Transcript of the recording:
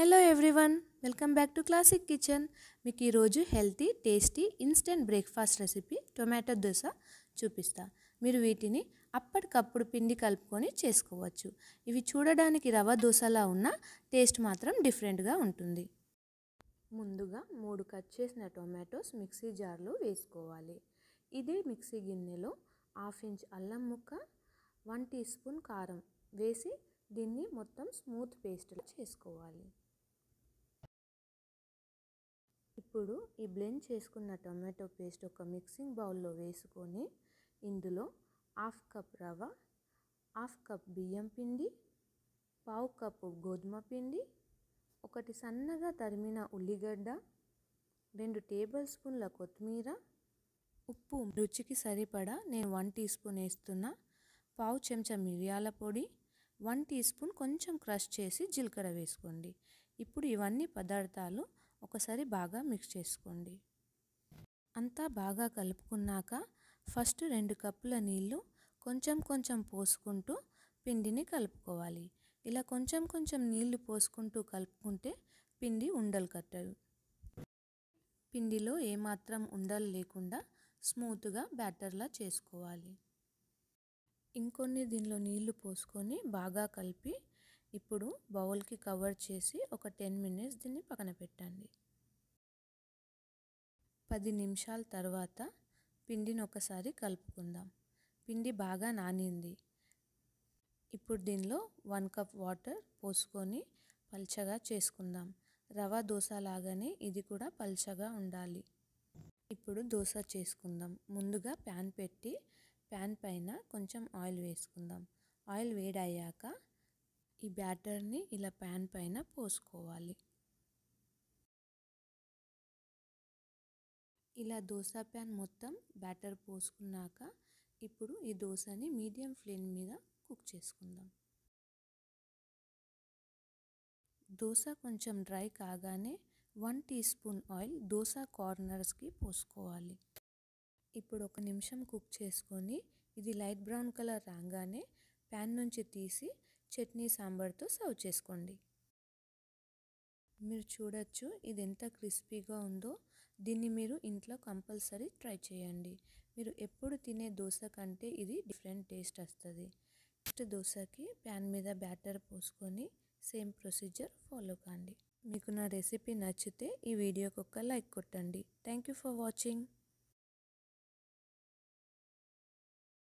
hello everyone welcome back to classic kitchen మీకు ఈరోజు healthy tasty instant breakfast recipe tomato dosa చూపిస్తా మీరు వీటిని అప్పటికప్పుడు పిండి కలుపుకొని చేసుకోవచ్చు ఇవి చూడడానికి రవ్వ దోశలా ఉన్న టేస్ట్ మాత్రం డిఫరెంట్గా ఉంటుంది ముందుగా మూడు కట్ చేసిన టొమాటోస్ మిక్సీ జార్లో వేసుకోవాలి ఇదే మిక్సీ గిన్నెలో హాఫ్ ఇంచ్ అల్లం ముక్క వన్ టీ స్పూన్ కారం వేసి దీన్ని మొత్తం స్మూత్ పేస్ట్లా చేసుకోవాలి ఇప్పుడు ఈ బ్లెండ్ చేసుకున్న టొమాటో పేస్ట్ ఒక మిక్సింగ్ బౌల్లో వేసుకొని ఇందులో హాఫ్ కప్ రవ్వ హాఫ్ కప్ బియ్యం పిండి పావు కప్పు గోధుమ పిండి ఒకటి సన్నగా తరిమిన ఉల్లిగడ్డ రెండు టేబుల్ స్పూన్ల కొత్తిమీర ఉప్పు రుచికి సరిపడా నేను వన్ టీ స్పూన్ వేస్తున్నా పావు చెంచా మిరియాల పొడి వన్ టీ స్పూన్ కొంచెం క్రష్ చేసి జీలకర్ర వేసుకోండి ఇప్పుడు ఇవన్నీ పదార్థాలు ఒకసారి బాగా మిక్స్ చేసుకోండి అంతా బాగా కలుపుకున్నాక ఫస్ట్ రెండు కప్పుల నీళ్ళు కొంచెం కొంచెం పోసుకుంటూ పిండిని కలుపుకోవాలి ఇలా కొంచెం కొంచెం నీళ్లు పోసుకుంటూ కలుపుకుంటే పిండి ఉండలు కట్టదు పిండిలో ఏమాత్రం ఉండలు లేకుండా స్మూత్గా బ్యాటర్లా చేసుకోవాలి ఇంకొన్ని దీనిలో నీళ్లు పోసుకొని బాగా కలిపి ఇప్పుడు బౌల్కి కవర్ చేసి ఒక టెన్ మినిట్స్ దీన్ని పక్కన పెట్టండి పది నిమిషాల తర్వాత పిండిని ఒకసారి కలుపుకుందాం పిండి బాగా నానింది ఇప్పుడు దీనిలో వన్ కప్ వాటర్ పోసుకొని పల్చగా చేసుకుందాం రవ దోశ లాగానే ఇది కూడా పల్చగా ఉండాలి ఇప్పుడు దోశ చేసుకుందాం ముందుగా ప్యాన్ పెట్టి ప్యాన్ పైన కొంచెం ఆయిల్ వేసుకుందాం ఆయిల్ వేడయ్యాక ఈ బ్యాటర్ని ఇలా ప్యాన్ పైన పోసుకోవాలి ఇలా దోశ ప్యాన్ మొత్తం బ్యాటర్ పోసుకున్నాక ఇప్పుడు ఈ దోశని మీడియం ఫ్లేమ్ మీద కుక్ చేసుకుందాం దోశ కొంచెం డ్రై కాగానే one teaspoon oil dosa కార్నర్స్కి పోసుకోవాలి ఇప్పుడు ఒక నిమిషం కుక్ చేసుకొని ఇది లైట్ బ్రౌన్ కలర్ రాగానే ప్యాన్ నుంచి తీసి చట్నీ సాంబార్తో సర్వ్ చేసుకోండి మీరు చూడొచ్చు ఇది ఎంత క్రిస్పీగా ఉందో దీన్ని మీరు ఇంట్లో కంపల్సరీ ట్రై చేయండి మీరు ఎప్పుడు తినే దోశ కంటే ఇది డిఫరెంట్ టేస్ట్ వస్తుంది నెక్స్ట్ దోశకి ప్యాన్ మీద బ్యాటర్ పోసుకొని సేమ్ ప్రొసీజర్ ఫాలో కాండి మీకు నా రెసిపీ నచ్చితే ఈ వీడియోకి ఒక లైక్ కొట్టండి థ్యాంక్ యూ ఫర్ వాచింగ్